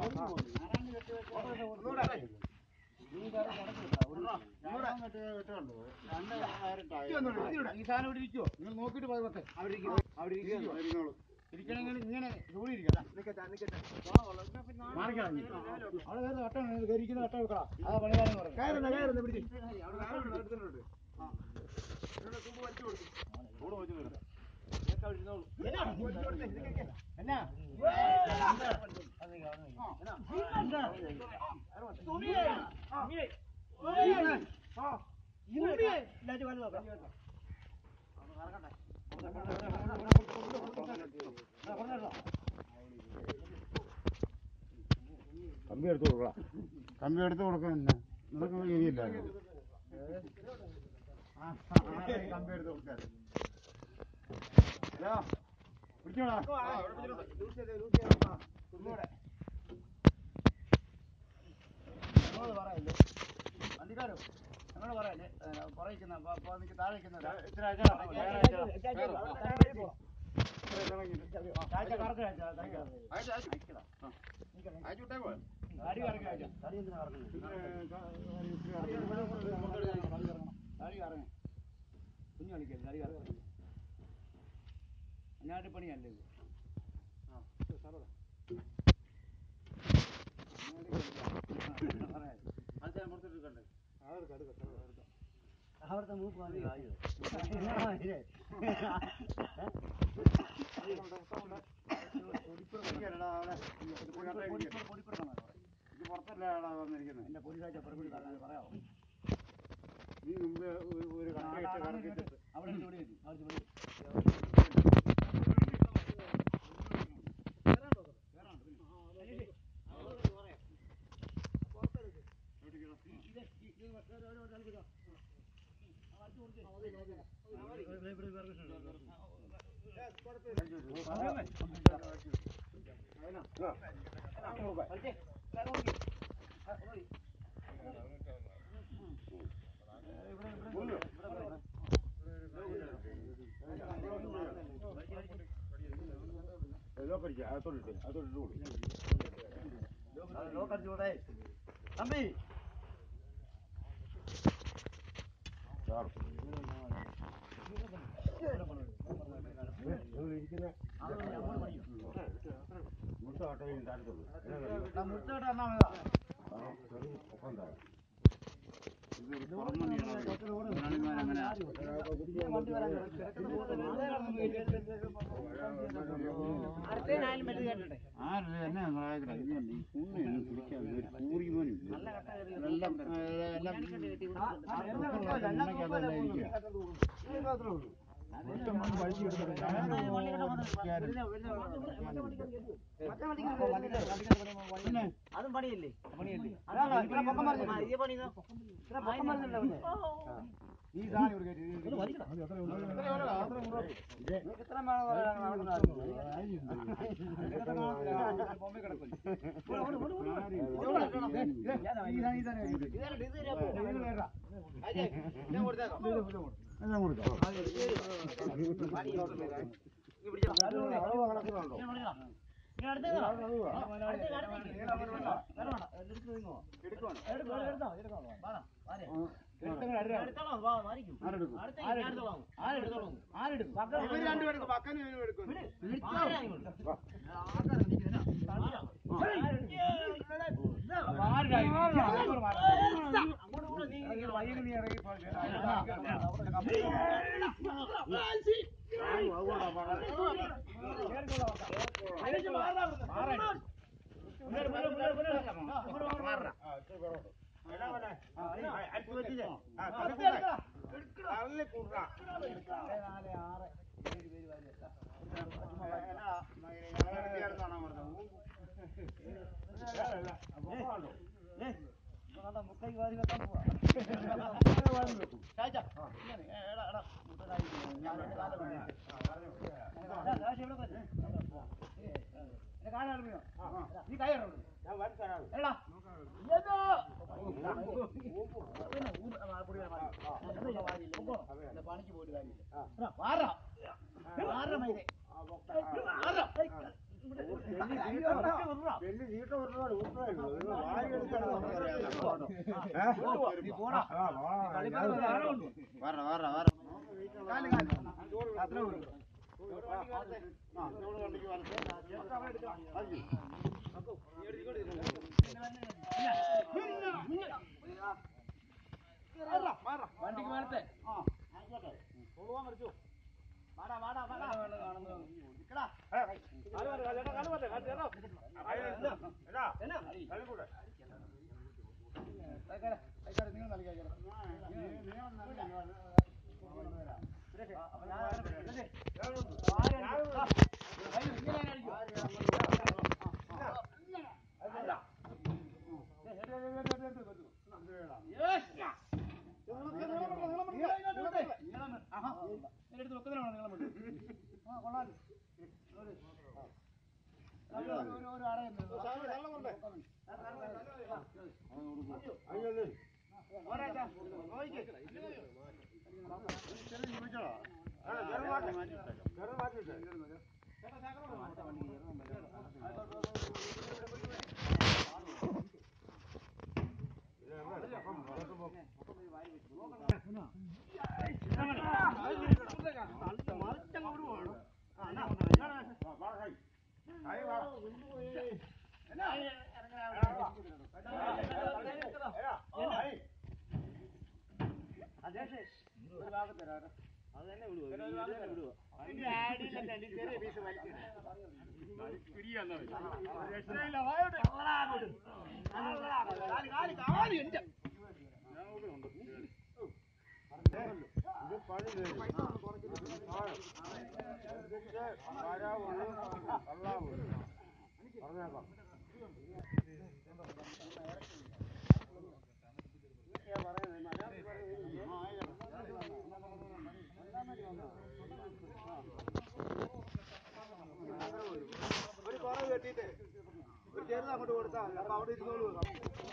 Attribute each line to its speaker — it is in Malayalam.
Speaker 1: ഈ സാധനം ഇവിടെ ഇരിക്കുവോ നിങ്ങൾ നോക്കിയിട്ട് പോയി പറ്റേ അവിടെ ഇരിക്കും അവിടെ ഇരിക്കും ഇരിക്കണമെങ്കിൽ ഇങ്ങനെ ദൂരെ ഇരിക്കണം മാറിക്കണം ഇനി. അവിടെ വേറെ വട്ടം ഉണ്ട്. കയറി ഇരിക്കുന്ന വട്ടം വെക്കണം അതാ പണികാരെന്ന് പറയുന്നത് കയറുന്ന കയറുന്ന പിടിച്ച് എന്നാ കമ്പി എടുത്ത് കൊടുക്കണം കമ്പി എടുത്ത് കൊടുക്കാൻ നിനക്ക് കഴിയില്ല കമ്പി എടുത്ത് കൊടുക്കാൻ ഹലോ പിടിച്ചോടാ ഞങ്ങളോട് പറയല്ലേ വണ്ടിക്കാരോ ഞങ്ങളോട് പറയല്ലേ പറയിക്കുന്ന താഴെ നിൽക്കുന്ന ഇത്ര ആഴ്ച കറക്റ്റ് അടി കറങ്ങി അടി എന്തിനാ അടി കറങ്ങി കുഞ്ഞു കളിക്കരുത് അടി കറങ്ങി അങ്ങാട്ട് പണിയല്ലേ ഇത് അവിടുത്തെ മൂക്ക് മതി എന്റെ പൊടി കാഴ്ച പുറപ്പെടു പറയാമോ
Speaker 2: നീ മുമ്പ് ഒരു- ഒരു കട്ടയിട്ട് കറക്കിട്ട്
Speaker 1: അവിടെ നിന്ന് ഇവിടെ എത്തി. അവിടെ നിന്ന് ഇവിടെ
Speaker 2: ഏതോ പഠിക്കാം അതോട്ടിട്ട് അതോട്ടിട്ട് കൊടുക്കും
Speaker 1: തമ്പി
Speaker 2: മുട്ട ഓട്ടോയിൽ താഴത്തുള്ളൂ
Speaker 1: മുട്ടോട്ട് എന്നാ മതി
Speaker 2: ഇത് പുറമണിയാണ് മുതലാളിമാരങ്ങനെ ആരത് എന്നെ സഹായിക്കട്ടെ ഇത് കണ്ടോ, ഈ പുണ്യാണ് പിടിക്കാൻ ഒരു കൂറി പോലും ഇല്ല. എല്ലാം ഏ, എല്ലാം ഉണ്ണയ്ക്ക് അതല്ല ഇരിക്കുക. പിന്നെ
Speaker 1: അതും പണിയല്ലേ പണിയല്ലേ ഇത്ര പൊക്കം പറഞ്ഞില്ല ഇതേ പണി ഇത്ര പൊക്കം പറഞ്ഞില്ല നീ സാധനം ഇവിടെ കയറ്റി ഇത് നിനക്ക് ഇത്ര വേണം പറയാൻ അവിടെ നിന്ന് ബോംബെ കിടക്കില്ല. ഓട്, ഓട്, ഓട്, ഓട്. ഇവിടെ വെക്കണം. ദേ, ദേ, ഈ സാധനം, ഈ സാധനം കയറ്റി. ഇത് വേണ്ട. ഞാൻ കൊടുത്തേക്കാം.
Speaker 2: എല്ലാം കൊടുക്കാം അളവ് കണക്കിനുണ്ടോ
Speaker 1: നീ കൈ എടാ പണിക്ക് പോയിട്ട് കാര്യമില്ല മാറാ മാറാ മൈനെ മാറാ
Speaker 2: വലിയ ചീട്ട ഒരുപാട് ഉത്തരവായില്ലോ വാരി എടുക്കണം
Speaker 1: നീ പോടാ കളിപ്പാട്ടം ആരോ ഉണ്ട്
Speaker 2: വര വര വര
Speaker 1: കാല് കാല് അത്രേ ഉള്ളൂ
Speaker 2: വണ്ടിക്ക് വരട്ടെ
Speaker 1: വണ്ടിക്ക് മേലത്തെ വാടാ വാടാ വാടാ നിക്കടാ നിങ്ങൾ കളിക്കാം
Speaker 2: ഇത് പണി തരും വരാവുള്ളൂ കള്ളാവുള്ളൂ പറഞ്ഞേക്കാം
Speaker 1: ഒരു കുറവ് കെട്ടിയിട്ട് ഒരു ചെറുത് അങ്ങോട്ട് കൊടുത്താൽ മതി അപ്പൊ അവിടെ ഇരുന്നോളൂ